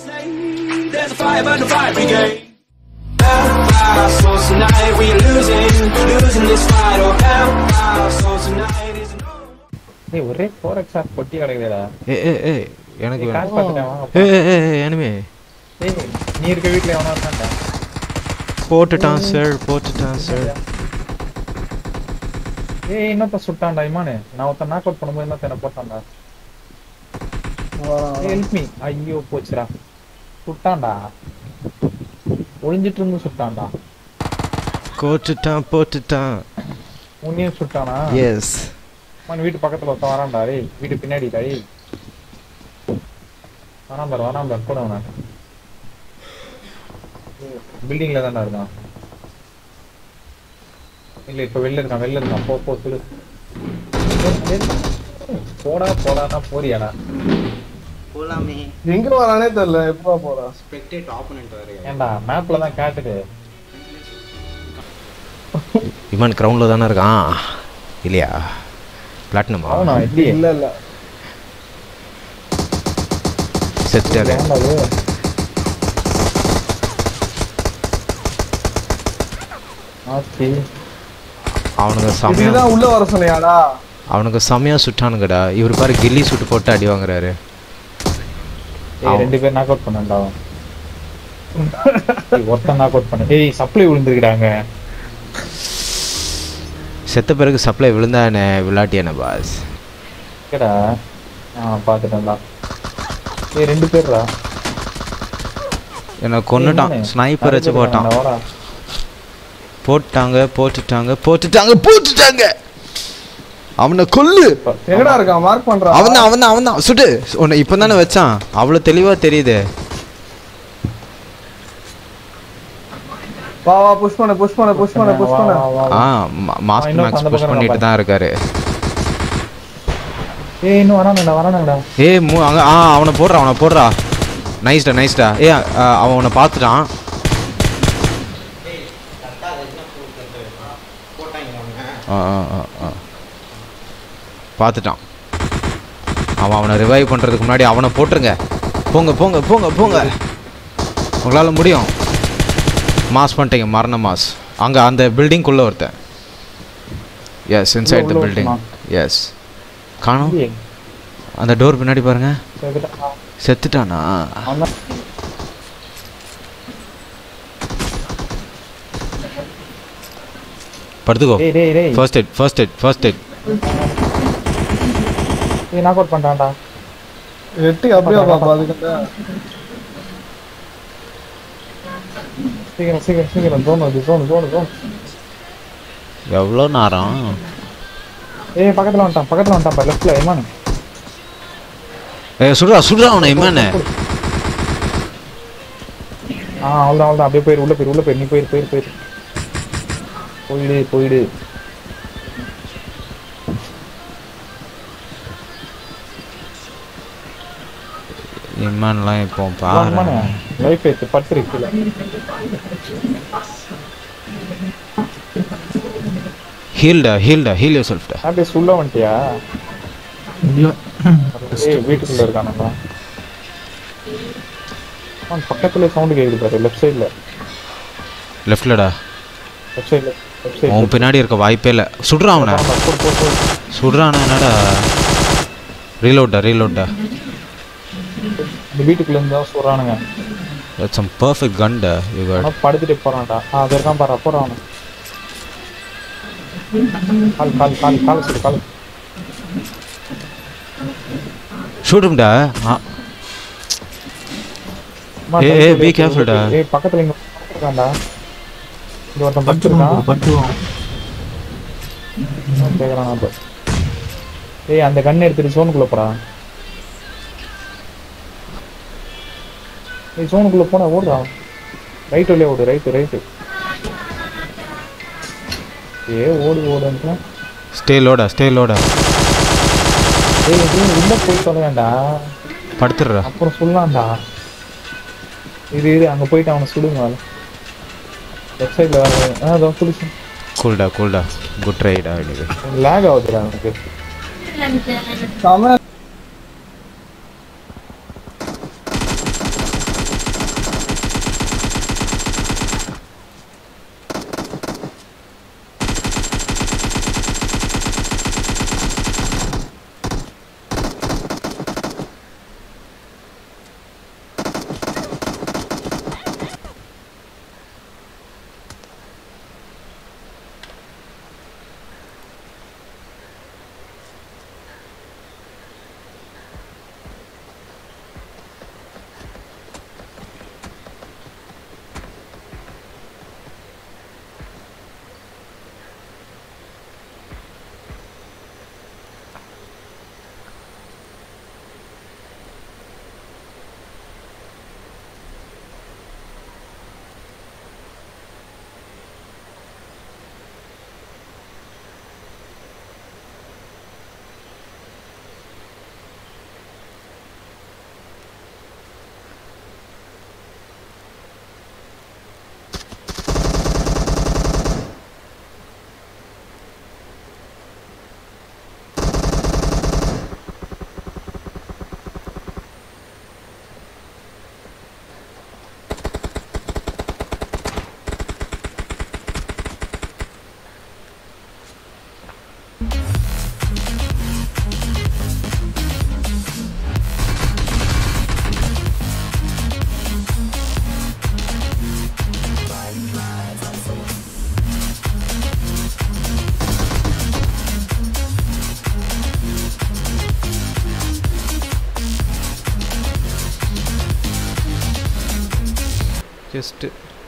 There's a fire burn the fire brigade. Our souls tonight, we are losing, losing this fight. Oh, help our souls tonight is no. ஏய் ஒரே four X R பொட்டி கிடக்குதுடா ஏ ஏ ஏ எனக்கு ஏய், காசு வேணும் பார்த்துட்டேன் வாங்க ஏ ஏ ஏ எனிமே ஏய் நீ இருக்க வீட்ல எவனா இருக்கான்டா போட்டுட்டான் சார் போட்டுட்டான் சார் ஏய் இன்னொருத்த சுட்டான்டா இமானு நான் ஒருத்தன் நாக் அவுட் பண்ணும்போது இன்னொருத்த என்ன போட்டான்டா ஹெல்ப் மீ ஐயோ போச்சுடா சுட்டான்டா ஒளிஞ்சிட்டு இருந்து சுட்டான்டா கோட்டுட்டான் போட்டுட்டான் உன்னையும் சுட்டானா எஸ் அவன் வீட்டு பக்கத்துல ஒருத்தன் வரான்டா டேய் வீட்டு பின்னாடி டேய் வரான் பாரு வரான் பாரு கூட அவன பில்டிங்ல தான்டா இருக்கான் இல்ல இப்ப வெளில இருக்கான் வெளில இருக்கான் போ போ சொல்லு போடா போடானா போறியாடா போலாமே எங்க வரானே தெரியல எப்பா போறான் ஸ்பெக்டேட் ஆப்போனன்ட் வேற ஏன்டா மேப்ல தான் காட்டுது இமான் கிரவுண்டில் தானே இருக்கான் இல்லையா பிளாட்டினமா அவனா இல்லையே இல்ல இல்ல செத்துட்டாரு ஏன்டா இது? ஆச்சி அவனுங்க செமையா இதுதான் உள்ள வர சொன்னியாடா அவனுக்கு செமையா சுட்டானுங்கடா இவர் பாரு கில்லி சுட்டு போட்டு அடி வாங்குறாரு ஏய் ரெண்டு பேர் நாக் அவுட் பண்ணான்டா அவன் ஏய், ஒருத்தன் நாக் அவுட் பண்ண ஏய் சப்ளை விழுந்துருக்காங்க செத்த பிறகு சப்ளை விழுந்தா என்ன விளாட்டி என்ன பாஸ் கேடா ஆ பாத்துட்டேன்டா ஏய் ரெண்டு பேர்டா என்ன கொன்னுட்டான் ஏய், ஸ்னைப்பர் வச்சு நிறைய பேர் போட்டான் இருக்காங்கடா, வாடா. போட்டாங்க போட்டுட்டாங்க போட்டுட்டாங்க போட்டுட்டாங்க அவனை கொல்லு எங்கடா இருக்கான் மார்க் பண்றான் அவன் தான் அவன் தான் அவன் தான் சுட்டு உன்னை இப்போ தானே வச்சான் அவ்வளோ தெளிவா தெரியுது வா வா புஷ் பண்ணு புஷ் பண்ணு புஷ் பண்ணு புஷ் பண்ணு வா, வா, வா. ஆ மாஸ்க் இன்னும் மேக்ஸ் அந்த புஷ் பக்கம் பண்ணிட்டு இருக்கான் தான் இருக்காரு ஏய் இன்னும் வரானுடா வரானுடா ஏய் மூ அங்க ஆ அவனை போடுறா அவனை போடுறா நைஸ்டா நைஸ்டா ஏ அவன் உன்னை பார்த்துட்டான் ஆ ஆ ஆ ஆ பார்த்துட்டான் அவன் அவனை ரிவைவ் பண்ணுறதுக்கு முன்னாடி அவனை போட்டுருங்க போங்க போங்க போங்க போங்க உங்களால் முடியும் மாஸ் பண்ணிட்டீங்க மரண மாஸ் அங்கே அந்த பில்டிங்குள்ளே ஒருத்தன் எஸ் இன்சைட் த உள்ள பில்டிங் ஒருத்தனா? எஸ் காணும் ஏய், அந்த டோர் பின்னாடி பாருங்க செத்துட்டான். செத்துட்டானா அவன் தான் படுத்துக்கோ டேய் டேய் டேய் first aid first aid first aid ஏய் நாக் அவுட் பண்ணிட்டான்டா எட்டி அப்படியே பாப்பா அதுக்கு சீக்கிரம் சீக்கிரம் சீக்கிரம் ஜோன் வருது ஜோன் ஜோன் ஜோன் எவ்வளோ நேரம் ஏய் பக்கத்துல வந்துட்டான் பக்கத்துல வந்துட்டான் லெஃப்ட்ல ஏமானு ஏ சுடுறா சுடுறா அவனை இம்மானு ஆ அவ்வளோதான் அவ்வளோதான் அப்படியே போயிரு உள்ள போயிரு உள்ள போயிரு நீ போயிரு போயிரு போயிரு போயிடு போயிடு இம்மான்லாம் இப்போ பாரு லைஃப் ஏத்து பட்டு கீழே ஹீல்டா ஹீல்டா ஹீல் யூர் செல்ஃப்டா அப்படியே சொல்ல வந்துட்டியா ஏய் வீட்டுக்குள்ள இருக்கானப்பா அவன் பக்கத்துல சவுண்ட் கேக்குது பாரு லெஃப்ட் சைடுல லெஃப்ட்லடா லெஃப்ட் சைடுல லெஃப்ட் சைடுல அவன் பின்னாடி இருக்க வாய்ப்பே இல்லை சுடுறான் அவனை சுடுறானா என்னடா ரீலோட்டா ரீலோட்டா இந்த வீட்டுக்குள்ள இருந்து தான் சொல்றானுங்க தட்ஸ் சம் பர்ஃபெக்ட் கன்டா இவர் ஆனா படுத்துட்டு போறான்டா ஆ அது இருக்கான் பாரு போறான் அவன் கால் கால் கால் கால் சொல்லு கால் ஷூட்டும்டா ஆ அம்மா, ஏய், தள்ளி ஏய், போடு, be போடு, careful டா. ஏய் பக்கத்துல இங்க இருக்கான்டா இங்க ஒருத்தன் படுத்துருக்கான் கேக்குறான் அப்ப ஏய் அந்த கண்ணை எடுத்துட்டு சோனுக்குள்ள போடா ஏய் சோனுக்குள்ள போனா ஓடுறா ரைட் வழியா ஓடு ரைட்டு ரைட்டு ஏ ஓடு ஓடுன்றா ஸ்டே லோடா ஸ்டே லோடா ஏய் இது உள்ள போய் சொல்ல வேண்டாம் படுத்துடுறா அப்புறம் சொல்லலாம்டா இது இது அங்க போயிட்டு அவனை சுடுங்க லெஃப்ட் சைடுல வேற ஆ அதோ புடிச்சு கூல்டா கூல்டா குட் ரைடா இது லேக் ஆகுதுடா எனக்கு செம ஜஸ்ட்டு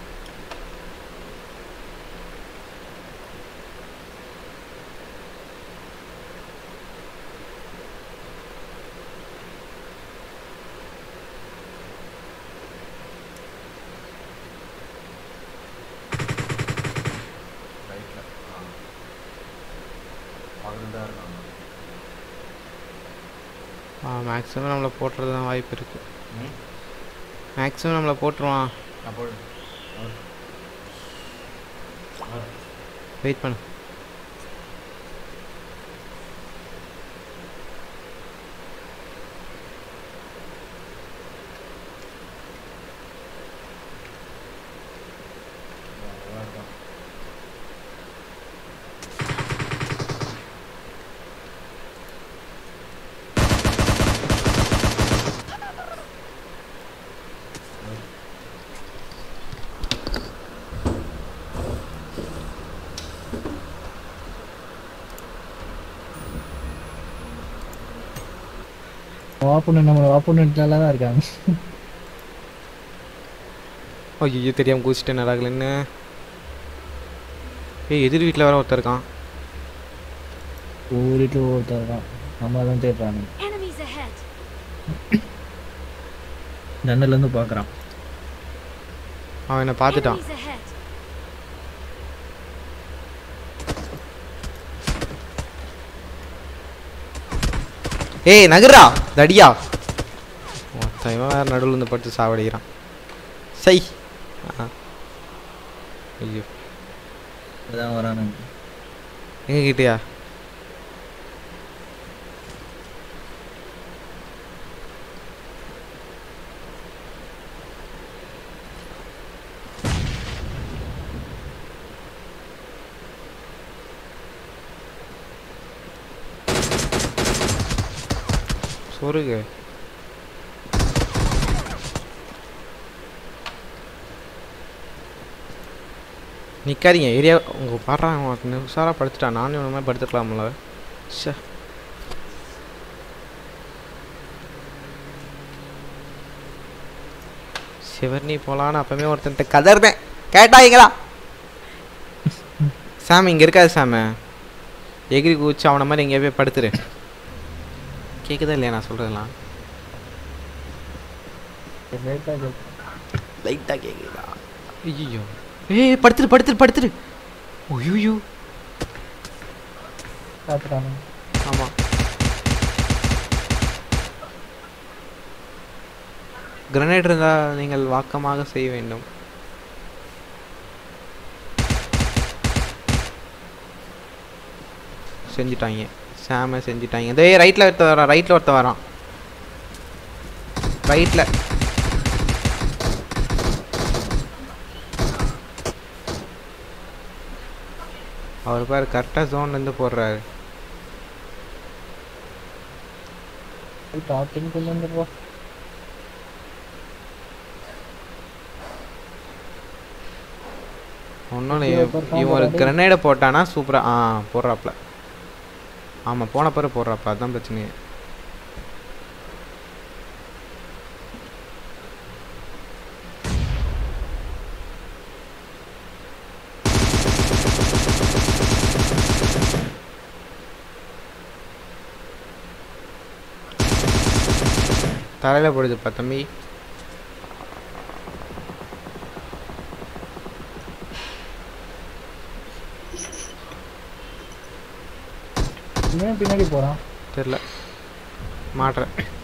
ஆ மேக்ஸிமம் நம்மளை போட்டுறது தான் வாய்ப்பு இருக்குது மேக்ஸிமம் நம்மளை போட்டுருவான் வெயிட் பண்ணு ஆப்போனன்ட் நம்ம ஆப்போனன்ட் நல்லா தான் இருக்காங்க ஐயோ தெரியாமல் குதிச்சிட்டேன் நடாகலன்னு ஏய் எதிர் வீட்டில் வேற ஒருத்தர் இருக்கான் ஒவ்வொரு வீட்டில் ஒருத்தர் இருக்கான் நம்ம தான் தேடுறாங்க Enemies ahead. ஜன்னல்லேருந்து பார்க்குறான் அவன் என்னை பார்த்துட்டான் Enemies ahead. ஏய் நகரா தடியா மொத்தம் இவன் வேறு நடுவில் இருந்து படுத்து சாவடிக்கிறான் சை ஆ. ஐயோ அதான் வரானுங்க எங்க கிட்டயா சொருகு நிற்காதீங்க ஏரியா உங்கள் பாடுறாங்க உஷாராக படுத்துட்டான் நானும் இவன மாதிரி படுத்துக்கலாம்ல ஷே சிவர்னி போலான்னு அப்பவே ஒருத்தன்ட்ட கதர்தேன் கேட்டாங்களா சாம் இங்கே இருக்காது சாம எகிரி குதிச்சு அவனை மாதிரி எங்கேயா போய் படுத்துரு கேட்குதா இல்லையா நான் சொல்கிறதெல்லாம் லைட்டாக கேட்குதா ஐயோ ஏய் படுத்துரு படுத்துரு படுத்துரு ஐயோ பார்த்துட்டாங்க ஆமாம் கிரனேட் இருந்தால் நீங்கள் வாக்கமாக செய்ய வேண்டும் செஞ்சுட்டாங்க சாம செஞ்சுட்டாங்க இதே ரைட்டில் ஒருத்த வரான் ரைட்டில் ஒருத்த வரான் ரைட்டில் அவர் பாரு கரெக்டாக ஜோன்லேருந்து போடுறாரு டாப்பிங் கொண்டு வந்துடுவா ஒன்றும் இப்படியே ஒருத்தன் இவன் ஒரு போறாடி. கிரனேடை போட்டானா சூப்பராக ஆ போடுறாப்ல ஆமாம் போன பிறகு போடுறாப்ல அதுதான் பிரச்சனையே தலையில் போடுதுப்பா தம்பி இவன் பின்னாடி போகிறான் தெரில மாட்டுறேன்